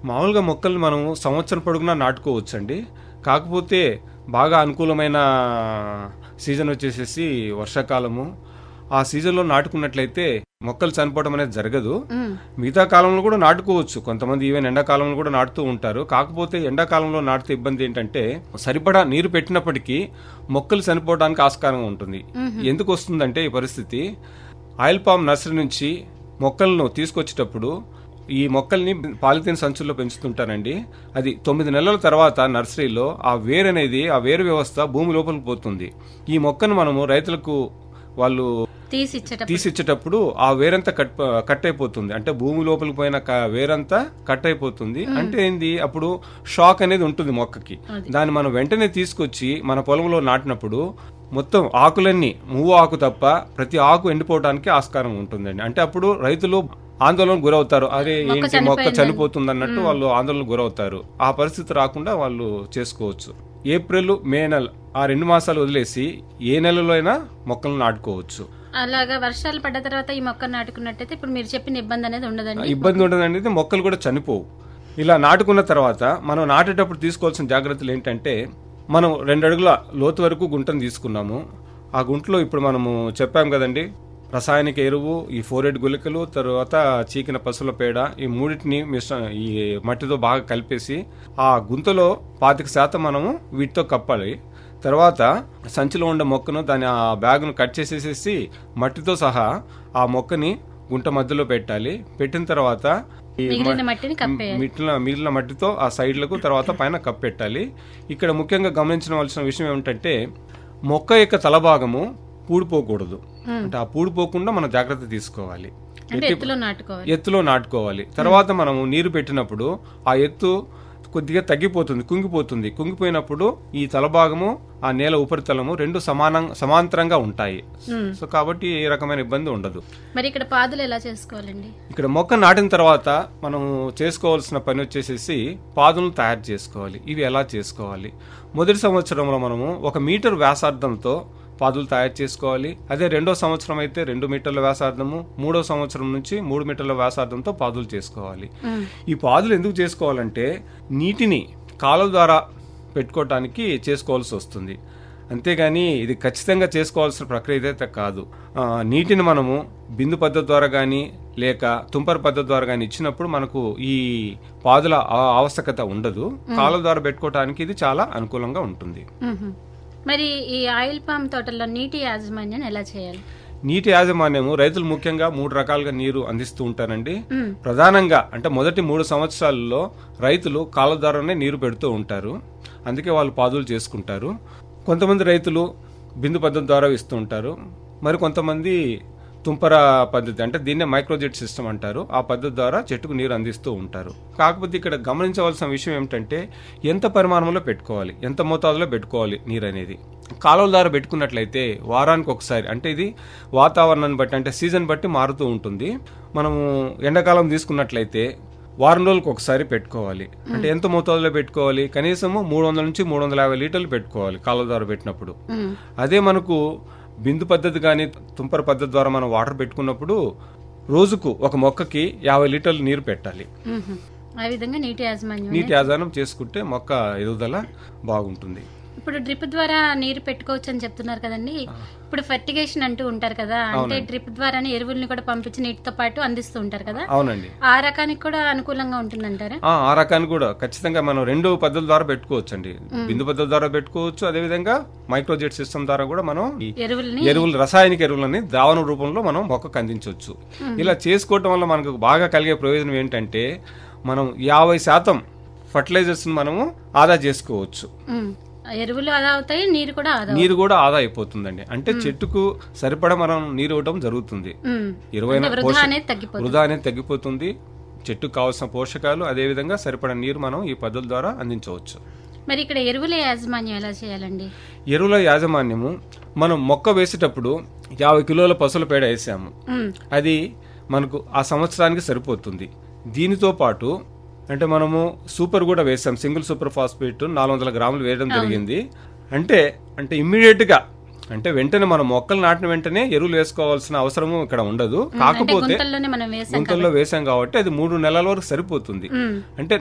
మామూలుగా మొక్కలు మనం సంవత్సరం పొడుగునా నాటుకోవచ్చండి కాకపోతే బాగా అనుకూలమైన సీజన్ వచ్చేసేసి వర్షాకాలము ఆ సీజన్లో నాటుకున్నట్లయితే మొక్కలు చనిపోవడం అనేది జరగదు ఉమ్, మిగతా కాలంలో కూడా నాటుకోవచ్చు కొంతమంది ఈవెన్ ఎండాకాలంలో కూడా నాటుతూ ఉంటారు కాకపోతే ఎండాకాలంలో నాటితే ఇబ్బంది ఏంటంటే సరిపడా నీరు పెట్టినప్పటికీ మొక్కలు చనిపోవడానికి ఆస్కారం ఉంటుంది ఎందుకు వస్తుందంటే ఈ పరిస్థితి ఆయిల్ పామ్ నర్సరీ నుంచి మొక్కలను తీసుకొచ్చేటప్పుడు ఈ మొక్కల్ని పాలిథిన్ సంచుల్లో పెంచుతుంటారండి అది తొమ్మిది నెలల తర్వాత నర్సరీలో ఆ వేరు అనేది ఆ వేరు వ్యవస్థ భూమి లోపలికి పోతుంది ఈ మొక్కను మనము రైతులకు వాళ్ళు తీసి ఇచ్చేటప్పుడు తీసిచ్చేటప్పుడు ఆ వేరంతా కట్ కట్ అయిపోతుంది అంటే భూమి లోపలికి పోయిన క- వేరంతా కట్ అయిపోతుంది అంటే ఏంది అప్పుడు షాక్ అనేది ఉంటుంది మొక్కకి దాన్ని మనం వెంటనే తీసుకొచ్చి మన పొలంలో నాటినప్పుడు మొత్తం ఆకులన్నీ మూవు ఆకు తప్ప ప్రతి ఆకు ఎండిపోవడానికి ఆస్కారం ఉంటుందండి అంటే అప్పుడు రైతులు ఆందోళన గురవుతారు అరే ఏంటి మొక్క చనిపోతుంది అన్నట్టు వాళ్ళు ఆందోళన గురవుతారు ఆ పరిస్థితి రాకుండా వాళ్ళు చేసుకోవచ్చు ఏప్రిల్ మే నెల ఆ రెండు మాసాలు వదిలేసి ఏ నెలలో అయినా మొక్కలను నాటుకోవచ్చు అలాగా వర్షాలు పడ్డ తర్వాత ఈ మొక్క నాటుకున్నట్టయితే ఇప్పుడు మీరు చెప్పిన ఇబ్బంది అనేది ఉండదండి ఇబ్బంది ఉండదండి మొక్కలు కూడా చనిపోవు ఇలా నాటుకున్న తర్వాత మనం నాటేటప్పుడు తీసుకోవాల్సిన జాగ్రత్తలు ఏంటంటే మనం రెండు అడుగుల లోతు వరకు గుంటను తీసుకున్నాము ఆ గుంటలో ఇప్పుడు మనము చెప్పాం కదండి రసాయనిక ఎరువు ఈ ఫోరెడ్ గుళికలు తర్వాత చీకిన పశువుల పేడ ఈ మూడింటిని మిశ్ర ఈ మట్టితో బాగా కలిపేసి ఆ గుంతలో పాతిక శాతం మనము వీటితో కప్పాలి తర్వాత సంచిలో ఉండే మొక్కను దాని ఆ బ్యాగ్ను కట్ చేసేసేసి మట్టితో సహా ఆ మొక్కని గుంట మధ్యలో పెట్టాలి పెట్టిన తర్వాత ఈ మిగిలిన మట్టిని కప్పేయాలి మిగిలిన మిగిలిన మట్టితో ఆ సైడ్లకు తర్వాత పైన కప్పెట్టాలి ఇక్కడ ముఖ్యంగా గమనించవలసిన విషయం ఏమిటంటే మొక్క యొక్క తలభాగము పూడిపోకూడదు అంటే ఆ పూడిపోకుండా మనం జాగ్రత్త తీసుకోవాలి అంటే ఎత్తులో నాటుకోవాలి ఎత్తులో నాటుకోవాలి తర్వాత మనము నీరు పెట్టినప్పుడు ఆ ఎత్తు కొద్దిగా తగ్గిపోతుంది కుంగిపోతుంది కుంగిపోయినప్పుడు ఈ తలభాగము ఆ నేల ఉపరితలము రెండు సమానం సమాంతరంగా ఉంటాయి సో కాబట్టి ఏ రకమైన ఇబ్బంది ఉండదు మరి ఇక్కడ పాదులు ఎలా చేసుకోవాలండి ఇక్కడ మొక్క నాటిన తర్వాత మనం చేసుకోవాల్సిన పని వచ్చేసేసి పాదులను తయారు చేసుకోవాలి ఇవి ఎలా చేసుకోవాలి మొదటి సంవత్సరంలో మనము ఒక మీటర్ వ్యాసార్థంతో పాదులు తయారు చేసుకోవాలి అదే రెండో సంవత్సరం అయితే రెండు మీటర్ల వ్యాసార్థము మూడో సంవత్సరం నుంచి మూడు మీటర్ల వ్యాసార్థంతో పాదులు చేసుకోవాలి ఈ పాదులు ఎందుకు చేసుకోవాలంటే నీటిని కాలువ ద్వారా పెట్టుకోవటానికి చేసుకోవాల్సి వస్తుంది అంతేగాని ఇది ఖచ్చితంగా చేసుకోవాల్సిన ప్రక్రియ అయితే కాదు ఆ, నీటిని మనము బిందు పద్ధతి ద్వారా కానీ లేక తుంపర పద్ధతి ద్వారా కానీ ఇచ్చినప్పుడు మనకు ఈ పాదుల ఆ- ఆవశ్యకత ఉండదు కాలువ ద్వారా పెట్టుకోవటానికి ఇది చాలా అనుకూలంగా ఉంటుంది మ్మ్. మరి ఈ ఆయిల్ పామ్ తోటల్లో నీటి యాజమాన్యం ఎలా చేయాలి నీటి యాజమాన్యము రైతులు ముఖ్యంగా మూడు రకాలుగా నీరు అందిస్తూ ఉంటారండి మ్మ్. ప్రధానంగా అంటే మొదటి మూడు సంవత్సరాల్లో రైతులు కాలువ ద్వారానే నీరు పెడుతూ ఉంటారు అందుకే వాళ్ళు పాదులు చేసుకుంటారు కొంతమంది రైతులు బిందు పద్ధతి ద్వారా ఇస్తూ ఉంటారు మరి కొంతమంది తుంపర పద్ధతి అంటే దీన్నే మైక్రోజెట్ సిస్టమ్ అంటారు ఆ పద్ధతి ద్వారా చెట్టుకు నీరు అందిస్తూ ఉంటారు కాకపోతే ఇక్కడ గమనించవలసిన విషయం ఏమిటంటే ఎంత పరిమాణంలో పెట్టుకోవాలి ఎంత మోతాదులో పెట్టుకోవాలి నీరు అనేది కాలువల ద్వారా పెట్టుకున్నట్లయితే వారానికి ఒకసారి అంటే ఇది వాతావరణాన్ని బట్టి అంటే సీజన్ బట్టి మారుతూ ఉంటుంది మనము ఎండాకాలం తీసుకున్నట్లయితే వారం రోజులకు ఒకసారి పెట్టుకోవాలి అంటే ఎంత మోతాదులో పెట్టుకోవాలి కనీసము మూడు వందల నుంచి మూడు వందల యాభై లీటర్లు పెట్టుకోవాలి కాలువ ద్వారా పెట్టినప్పుడు మ్మ్. అదే మనకు బిందు పద్ధతి కానీ తుంపర పద్ధతి ద్వారా మనం వాటర్ పెట్టుకున్నప్పుడు రోజుకు ఒక మొక్కకి యాభై లీటర్లు నీరు పెట్టాలి మ్మ్. ఆ విధంగా నీటి యాజమాన్యం నీటి ఆధారం చేసుకుంటే మొక్క ఎదుగుదల బాగుంటుంది ఇప్పుడు డ్రిప్ ద్వారా నీరు పెట్టుకోవచ్చు అని చెప్తున్నారు కదండి ఇప్పుడు ఫర్టిగేషన్ అంటూ ఉంటారు కదా అంటే డ్రిప్ ద్వారానే ఎరువుల్ని కూడా పంపించి నీటితో పాటు అందిస్తూ ఉంటారు కదా అవునండి ఆ రకానికి కూడా అనుకూలంగా ఉంటుందంటారా ఆ ఆ రకాన్ని కూడా ఖచ్చితంగా మనం రెండు పద్ధతుల ద్వారా పెట్టుకోవచ్చు అండి బిందు పద్ధతి ద్వారా పెట్టుకోవచ్చు అదేవిధంగా మైక్రోజెట్ సిస్టమ్ ద్వారా కూడా మనం ఈ ఎరువుల్ని ఎరువులు రసాయనిక ఎరువులని ద్రావణ రూపంలో మనం మొక్కకు అందించవచ్చు ఇలా చేసుకోవటం వల్ల మనకు బాగా కలిగే ప్రయోజనం ఏంటంటే మనం యాభై శాతం ఫర్టిలైజర్స్ మనము ఆదా చేసుకోవచ్చు మ్మ్. ఆ ఎరువులు ఆదా అవుతాయి నీరు కూడా ఆదా నీరు కూడా ఆదా అయిపోతుందండి అంటే చెట్టుకు సరిపడా మనం నీరు ఇవ్వడం జరుగుతుంది మ్మ్. ఇరవై అంటే వృధా అనేది తగ్గిపోతుంది వృధా అనేది తగ్గిపోతుంది చెట్టుకు కావాల్సిన పోషకాలు అదేవిధంగా సరిపడా నీరు మనం ఈ పద్ధతి ద్వారా అందించవచ్చు మరి ఇక్కడ ఎరువుల యాజమాన్యం ఎలా చేయాలండి ఎరువుల యాజమాన్యము మనం మొక్క వేసేటప్పుడు యాభై కిలోల పసుల పేడ వేసాము మ్మ్. అది మనకు ఆ సంవత్సరానికి సరిపోతుంది దీనితో పాటు అంటే మనము సూపర్ కూడా వేసాం సింగిల్ సూపర్ ఫాస్ఫేట్ నాలుగు వందల గ్రాములు వేయడం జరిగింది అంటే అంటే ఇమ్మీడియట్ గా అంటే వెంటనే మనం మొక్కలు నాటిన వెంటనే ఎరువులు వేసుకోవాల్సిన అవసరము ఇక్కడ ఉండదు అంటే కాకపోతే గుంతల్లోనే మనం వేసాం గుంతల్లో వేసాం కాబట్టి అది మూడు నెలల వరకు సరిపోతుంది మ్మ్. అంటే